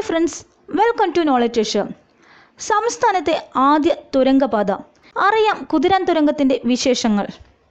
hi friends welcome to knowledge treasure സംസ്ഥാനത്തെ ആദ്യ തുരങ്കപാത അറിയാം കുതിരാൻ തുരങ്കത്തിൻ്റെ വിശേഷങ്ങൾ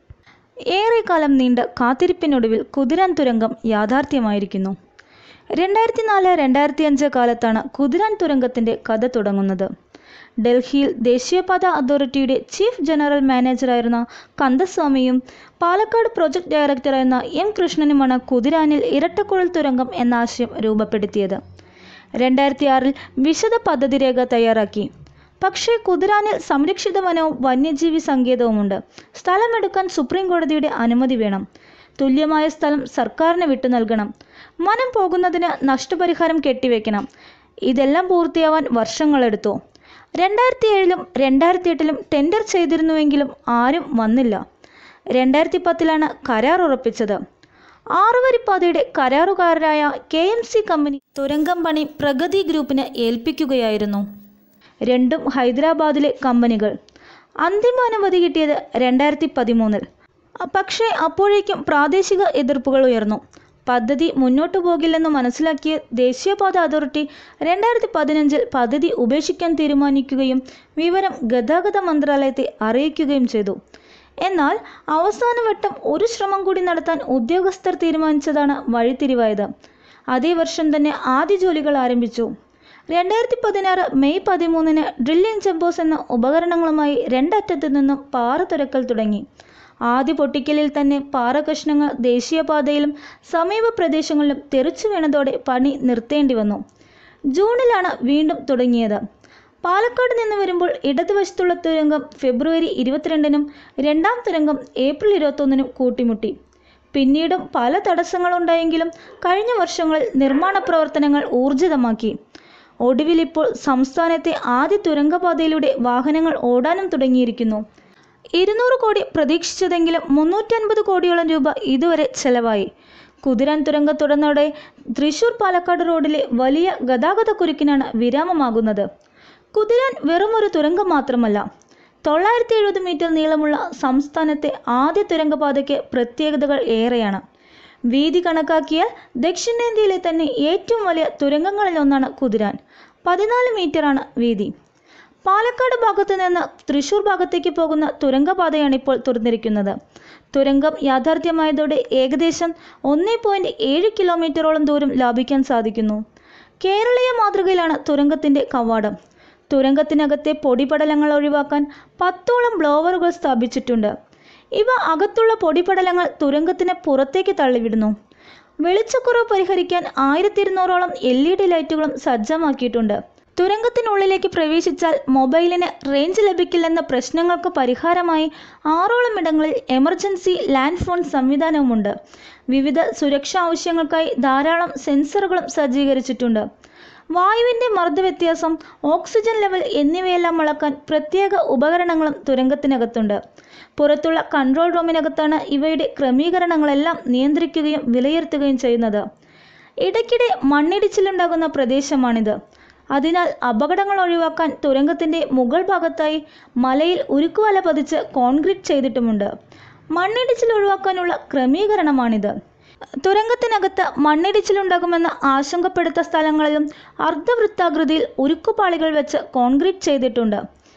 ഏറെക്കാലം നീണ്ട കാത്തിരിപ്പിനൊടുവിൽ കുതിരാൻ തുരങ്കം യാഥാർത്ഥ്യമായിരിക്കുന്നു രണ്ടായിരത്തി നാല് രണ്ടായിരത്തി അഞ്ച് കാലത്താണ് കുതിരാൻ തുരങ്കത്തിൻ്റെ കഥ തുടങ്ങുന്നത് ഡൽഹിയിൽ ദേശീയപാത അതോറിറ്റിയുടെ ചീഫ് ജനറൽ മാനേജറായിരുന്ന കന്ദസ്വാമിയും പാലക്കാട് പ്രൊജക്ട് ഡയറക്ടറായിരുന്ന എം കൃഷ്ണനുമാണ് കുതിരാനിൽ ഇരട്ടക്കുഴൽ തുരങ്കം എന്ന ആശയം രൂപപ്പെടുത്തിയത് രണ്ടായിരത്തി ആറിൽ വിശദ പദ്ധതി രേഖ തയ്യാറാക്കി പക്ഷേ കുതിരാനിൽ സംരക്ഷിത വനവും വന്യജീവി സങ്കേതവുമുണ്ട് സ്ഥലമെടുക്കാൻ സുപ്രീം കോടതിയുടെ അനുമതി വേണം തുല്യമായ സ്ഥലം സർക്കാരിന് വിട്ടു നൽകണം വനം പോകുന്നതിന് നഷ്ടപരിഹാരം കെട്ടിവെക്കണം ഇതെല്ലാം പൂർത്തിയാവാൻ വർഷങ്ങളെടുത്തു രണ്ടായിരത്തി ഏഴിലും രണ്ടായിരത്തി എട്ടിലും ടെൻഡർ ചെയ്തിരുന്നുവെങ്കിലും ആരും വന്നില്ല രണ്ടായിരത്തി പത്തിലാണ് കരാർ ഉറപ്പിച്ചത് ആറുവരിപ്പാതയുടെ കരാറുകാരനായ കെ എം സി കമ്പനി തുരങ്കം പണി പ്രഗതി ഗ്രൂപ്പിന് ഏൽപ്പിക്കുകയായിരുന്നു രണ്ടും ഹൈദരാബാദിലെ കമ്പനികൾ അന്തിമ അനുമതി കിട്ടിയത് രണ്ടായിരത്തി പതിമൂന്നിൽ പക്ഷേ അപ്പോഴേക്കും പ്രാദേശിക എതിർപ്പുകൾ ഉയർന്നു പദ്ധതി മുന്നോട്ടു പോകില്ലെന്ന് മനസ്സിലാക്കിയ ദേശീയപാത അതോറിറ്റി രണ്ടായിരത്തി പതിനഞ്ചിൽ പദ്ധതി ഉപേക്ഷിക്കാൻ തീരുമാനിക്കുകയും വിവരം ഗതാഗത മന്ത്രാലയത്തെ അറിയിക്കുകയും ചെയ്തു എന്നാൽ അവസാനവട്ടം ഒരു ശ്രമം കൂടി നടത്താൻ ഉദ്യോഗസ്ഥർ തീരുമാനിച്ചതാണ് വഴിത്തിരിവായത് അതേ വർഷം തന്നെ ആദ്യ ജോലികൾ ആരംഭിച്ചു രണ്ടായിരത്തി പതിനാറ് മെയ് പതിമൂന്നിന് ഡ്രില്ലിംഗ് ജംബോസ് എന്ന ഉപകരണങ്ങളുമായി രണ്ടറ്റത്തു നിന്നും പാറ തുരക്കൽ തുടങ്ങി ആദ്യ പൊട്ടിക്കലിൽ തന്നെ പാറ കഷ്ണങ്ങൾ ദേശീയപാതയിലും സമീപ പ്രദേശങ്ങളിലും തെറിച്ചു വീണതോടെ പണി നിർത്തേണ്ടി വന്നു ജൂണിലാണ് വീണ്ടും തുടങ്ങിയത് പാലക്കാട് നിന്ന് വരുമ്പോൾ ഇടതുവശത്തുള്ള തുരങ്കം ഫെബ്രുവരി ഇരുപത്തിരണ്ടിനും രണ്ടാം തുരങ്കം ഏപ്രിൽ ഇരുപത്തൊന്നിനും കൂട്ടിമുട്ടി പിന്നീടും പല തടസ്സങ്ങളുണ്ടായെങ്കിലും കഴിഞ്ഞ വർഷങ്ങളിൽ നിർമ്മാണ പ്രവർത്തനങ്ങൾ ഊർജിതമാക്കി ഒടുവിൽ ഇപ്പോൾ സംസ്ഥാനത്തെ ആദ്യ തുരങ്കപാതയിലൂടെ വാഹനങ്ങൾ ഓടാനും തുടങ്ങിയിരിക്കുന്നു ഇരുന്നൂറ് കോടി പ്രതീക്ഷിച്ചതെങ്കിലും മുന്നൂറ്റൻപത് കോടിയോളം രൂപ ഇതുവരെ ചെലവായി കുതിരാൻ തുരങ്കം തുടർന്നോടെ തൃശൂർ പാലക്കാട് റോഡിലെ വലിയ ഗതാഗത കുരുക്കിനാണ് വിരാമമാകുന്നത് കുതിരാൻ വെറുമൊരു തുരങ്കം മാത്രമല്ല തൊള്ളായിരത്തി എഴുപത് മീറ്റർ നീളമുള്ള സംസ്ഥാനത്തെ ആദ്യ തുരങ്കപാതയ്ക്ക് പ്രത്യേകതകൾ ഏറെയാണ് വീതി കണക്കാക്കിയാൽ ദക്ഷിണേന്ത്യയിലെ തന്നെ ഏറ്റവും വലിയ തുരങ്കങ്ങളിലൊന്നാണ് കുതിരാൻ പതിനാല് മീറ്ററാണ് വീതി പാലക്കാട് ഭാഗത്തു നിന്ന് തൃശൂർ ഭാഗത്തേക്ക് പോകുന്ന തുരങ്കപാതയാണ് ഇപ്പോൾ തുറന്നിരിക്കുന്നത് തുരങ്കം യാഥാർത്ഥ്യമായതോടെ ഏകദേശം ഒന്നേ പോയിന്റ് ഏഴ് കിലോമീറ്ററോളം ദൂരം ലാഭിക്കാൻ സാധിക്കുന്നു കേരളീയ മാതൃകയിലാണ് തുരങ്കത്തിൻ്റെ കവാടം തുരങ്കത്തിനകത്തെ പൊടിപടലങ്ങൾ ഒഴിവാക്കാൻ പത്തോളം ബ്ലോവറുകൾ സ്ഥാപിച്ചിട്ടുണ്ട് ഇവ അകത്തുള്ള പൊടിപടലങ്ങൾ തുരങ്കത്തിന് പുറത്തേക്ക് തള്ളിവിടുന്നു വെളിച്ചക്കുറവ് പരിഹരിക്കാൻ ആയിരത്തി ഇരുന്നൂറോളം എൽ ഇ ഡി ലൈറ്റുകളും സജ്ജമാക്കിയിട്ടുണ്ട് തുരങ്കത്തിനുള്ളിലേക്ക് പ്രവേശിച്ചാൽ മൊബൈലിന് റേഞ്ച് ലഭിക്കില്ലെന്ന പ്രശ്നങ്ങൾക്ക് പരിഹാരമായി ആറോളം ഇടങ്ങളിൽ എമർജൻസി ലാൻഡ് ഫോൺ സംവിധാനവുമുണ്ട് വിവിധ സുരക്ഷാ ആവശ്യങ്ങൾക്കായി ധാരാളം സെൻസറുകളും സജ്ജീകരിച്ചിട്ടുണ്ട് വായുവിൻ്റെ മർദ്ദവ്യത്യാസം ഓക്സിജൻ ലെവൽ എന്നിവയെല്ലാം അളക്കാൻ പ്രത്യേക ഉപകരണങ്ങളും തുരങ്കത്തിനകത്തുണ്ട് പുറത്തുള്ള കൺട്രോൾ റൂമിനകത്താണ് ഇവയുടെ ക്രമീകരണങ്ങളെല്ലാം നിയന്ത്രിക്കുകയും വിലയിരുത്തുകയും ചെയ്യുന്നത് ഇടയ്ക്കിടെ മണ്ണിടിച്ചിലുണ്ടാകുന്ന പ്രദേശമാണിത് അതിനാൽ അപകടങ്ങൾ ഒഴിവാക്കാൻ തുരങ്കത്തിൻ്റെ മുകൾ ഭാഗത്തായി മലയിൽ ഉരുക്കുവല പതിച്ച് കോൺക്രീറ്റ് ചെയ്തിട്ടുമുണ്ട് മണ്ണിടിച്ചിൽ ഒഴിവാക്കാനുള്ള ക്രമീകരണമാണിത് തുരങ്കത്തിനകത്ത് മണ്ണിടിച്ചിലുണ്ടാകുമെന്ന് ആശങ്കപ്പെടുത്ത സ്ഥലങ്ങളിലും അർദ്ധവൃത്താകൃതിയിൽ ഉരുക്കുപാളികൾ വെച്ച് കോൺക്രീറ്റ് ചെയ്തിട്ടുണ്ട്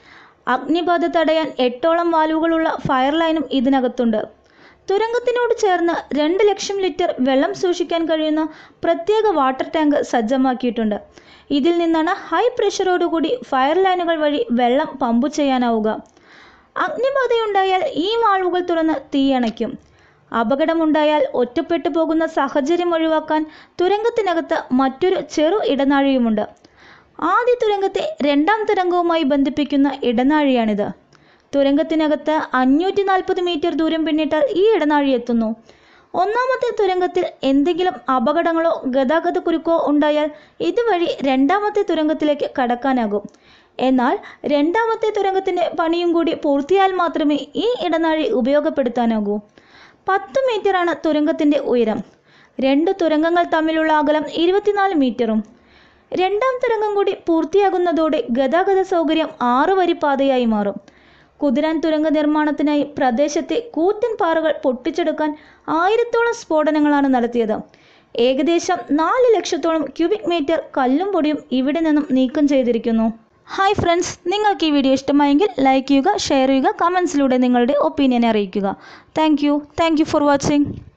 അഗ്നിബാധ തടയാൻ എട്ടോളം വാൽവുകളുള്ള ഫയർ ലൈനും ഇതിനകത്തുണ്ട് തുരങ്കത്തിനോട് ചേർന്ന് രണ്ട് ലക്ഷം ലിറ്റർ വെള്ളം സൂക്ഷിക്കാൻ കഴിയുന്ന പ്രത്യേക വാട്ടർ ടാങ്ക് സജ്ജമാക്കിയിട്ടുണ്ട് ഇതിൽ നിന്നാണ് ഹൈ പ്രഷറോടുകൂടി ഫയർ ലൈനുകൾ വഴി വെള്ളം പമ്പ് ചെയ്യാനാവുക അഗ്നിബാധയുണ്ടായാൽ ഈ വാൾവുകൾ തുറന്ന് തീയണയ്ക്കും അപകടമുണ്ടായാൽ ഒറ്റപ്പെട്ടു പോകുന്ന സാഹചര്യം ഒഴിവാക്കാൻ തുരങ്കത്തിനകത്ത് മറ്റൊരു ചെറു ഇടനാഴിയുമുണ്ട് ആദ്യ തുരങ്കത്തെ രണ്ടാം തുരങ്കവുമായി ബന്ധിപ്പിക്കുന്ന ഇടനാഴിയാണിത് തുരങ്കത്തിനകത്ത് അഞ്ഞൂറ്റി നാൽപ്പത് മീറ്റർ ദൂരം പിന്നിട്ടാൽ ഈ ഇടനാഴി എത്തുന്നു ഒന്നാമത്തെ തുരങ്കത്തിൽ എന്തെങ്കിലും അപകടങ്ങളോ ഗതാഗത കുരുക്കോ ഉണ്ടായാൽ ഇതുവഴി രണ്ടാമത്തെ തുരങ്കത്തിലേക്ക് കടക്കാനാകും എന്നാൽ രണ്ടാമത്തെ തുരങ്കത്തിൻ്റെ പണിയും കൂടി പൂർത്തിയാൽ മാത്രമേ ഈ ഇടനാഴി ഉപയോഗപ്പെടുത്താനാകൂ പത്ത് മീറ്ററാണ് തുരങ്കത്തിൻ്റെ ഉയരം രണ്ട് തുരങ്കങ്ങൾ തമ്മിലുള്ള അകലം ഇരുപത്തിനാല് മീറ്ററും രണ്ടാം തുരങ്കം കൂടി പൂർത്തിയാകുന്നതോടെ ഗതാഗത സൗകര്യം ആറ് വരി പാതയായി മാറും കുതിരാൻ തുരങ്ക നിർമ്മാണത്തിനായി പ്രദേശത്തെ കൂറ്റൻ പാറകൾ പൊട്ടിച്ചെടുക്കാൻ ആയിരത്തോളം സ്ഫോടനങ്ങളാണ് നടത്തിയത് ഏകദേശം നാല് ലക്ഷത്തോളം ക്യൂബിക് മീറ്റർ കല്ലും പൊടിയും ഇവിടെ നിന്നും നീക്കം ചെയ്തിരിക്കുന്നു ഹായ് ഫ്രണ്ട്സ് നിങ്ങൾക്ക് ഈ വീഡിയോ ഇഷ്ടമായെങ്കിൽ ലൈക്ക് ചെയ്യുക ഷെയർ ചെയ്യുക കമൻസിലൂടെ നിങ്ങളുടെ ഒപ്പീനിയൻ അറിയിക്കുക thank you thank you for watching